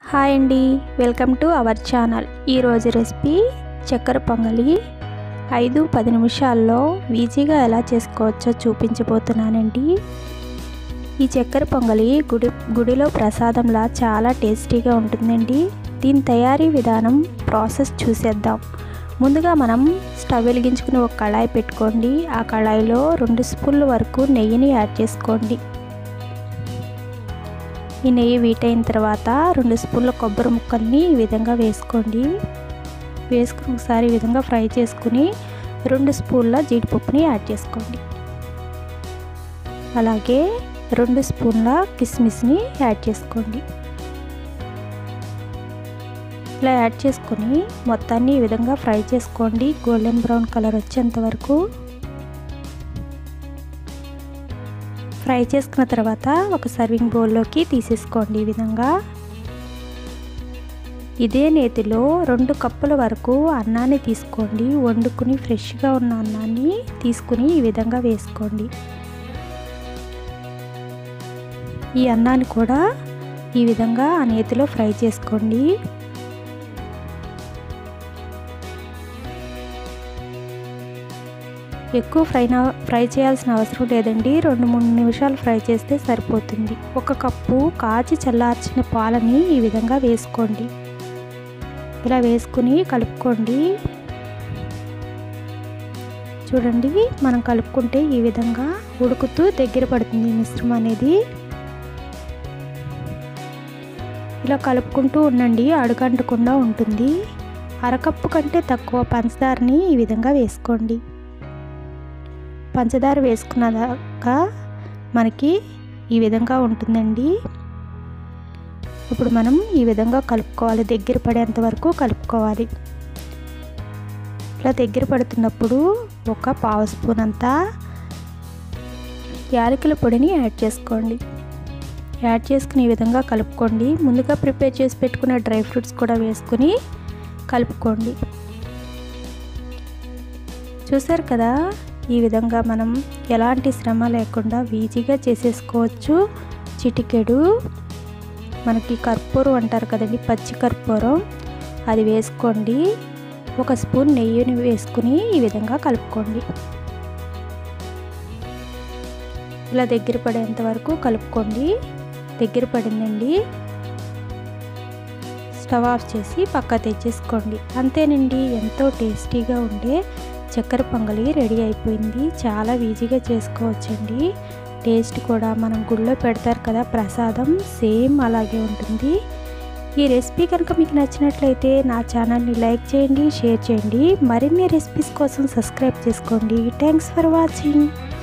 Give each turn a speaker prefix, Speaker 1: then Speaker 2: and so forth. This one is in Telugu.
Speaker 1: హాయ్ అండి వెల్కమ్ టు అవర్ ఛానల్ ఈరోజు రెసిపీ చక్కెర పొంగలి ఐదు పది నిమిషాల్లో ఈజీగా ఎలా చేసుకోవచ్చో చూపించబోతున్నానండి ఈ చక్కెర పొంగలి గుడి గుడిలో ప్రసాదంలా చాలా టేస్టీగా ఉంటుందండి దీని తయారీ విధానం ప్రాసెస్ చూసేద్దాం ముందుగా మనం స్టవ్ వెలిగించుకుని ఒక కళాయి పెట్టుకోండి ఆ కళాయిలో రెండు స్పూన్ల వరకు నెయ్యిని యాడ్ చేసుకోండి ఈ నెయ్యి వీటైన తర్వాత రెండు స్పూన్ల కొబ్బరి ముక్కల్ని ఈ విధంగా వేసుకోండి వేసుకుని ఒకసారి ఈ విధంగా ఫ్రై చేసుకుని రెండు స్పూన్ల జీడిపప్పుని యాడ్ చేసుకోండి అలాగే రెండు స్పూన్ల కిస్మిస్ని యాడ్ చేసుకోండి ఇలా యాడ్ చేసుకొని మొత్తాన్ని ఈ విధంగా ఫ్రై చేసుకోండి గోల్డెన్ బ్రౌన్ కలర్ వచ్చేంత వరకు ఫ్రై చేసుకున్న తర్వాత ఒక సర్వింగ్ బౌల్లోకి తీసేసుకోండి ఈ విధంగా ఇదే నేతిలో రెండు కప్పుల వరకు అన్నాన్ని తీసుకోండి వండుకుని ఫ్రెష్గా ఉన్న అన్నాన్ని తీసుకుని ఈ విధంగా వేసుకోండి ఈ అన్నాన్ని కూడా ఈ విధంగా ఆ నేతిలో ఫ్రై చేసుకోండి ఎక్కువ ఫ్రై ఫ్రై చేయాల్సిన అవసరం లేదండి రెండు మూడు నిమిషాలు ఫ్రై చేస్తే సరిపోతుంది ఒక కప్పు కాచి చల్లార్చిన పాలని ఈ విధంగా వేసుకోండి ఇలా వేసుకుని కలుపుకోండి చూడండి మనం కలుపుకుంటే ఈ విధంగా ఉడుకుతూ దగ్గర పడుతుంది మిశ్రమం అనేది ఇలా కలుపుకుంటూ ఉండండి అడుగంటకుండా ఉంటుంది అరకప్పు కంటే తక్కువ పంచదారని ఈ విధంగా వేసుకోండి పంచదార వేసుకున్నాక మనకి ఈ విధంగా ఉంటుందండి ఇప్పుడు మనం ఈ విధంగా కలుపుకోవాలి దగ్గర పడేంత వరకు కలుపుకోవాలి ఇలా దగ్గర పడుతున్నప్పుడు ఒక పావు స్పూన్ అంతా యాలకుల పొడిని యాడ్ చేసుకోండి యాడ్ చేసుకుని ఈ విధంగా కలుపుకోండి ముందుగా ప్రిపేర్ చేసి పెట్టుకున్న డ్రై ఫ్రూట్స్ కూడా వేసుకుని కలుపుకోండి చూసారు కదా ఈ విధంగా మనం ఎలాంటి శ్రమ లేకుండా ఈజీగా చేసేసుకోవచ్చు చిటికెడు మనకి కర్పూరం అంటారు కదండి పచ్చి కర్పూరం అది వేసుకోండి ఒక స్పూన్ నెయ్యిని వేసుకుని ఈ విధంగా కలుపుకోండి ఇలా దగ్గర పడేంత వరకు కలుపుకోండి దగ్గర పడిందండి స్టవ్ ఆఫ్ చేసి పక్క తెచ్చేసుకోండి అంతేనండి ఎంతో టేస్టీగా ఉండే చక్కెర పొంగలి రెడీ అయిపోయింది చాలా ఈజీగా చేసుకోవచ్చండి టేస్ట్ కూడా మనం గుళ్ళో పెడతారు కదా ప్రసాదం సేమ్ అలాగే ఉంటుంది ఈ రెసిపీ కనుక మీకు నచ్చినట్లయితే నా ఛానల్ని లైక్ చేయండి షేర్ చేయండి మరిన్ని రెసిపీస్ కోసం సబ్స్క్రైబ్ చేసుకోండి థ్యాంక్స్ ఫర్ వాచింగ్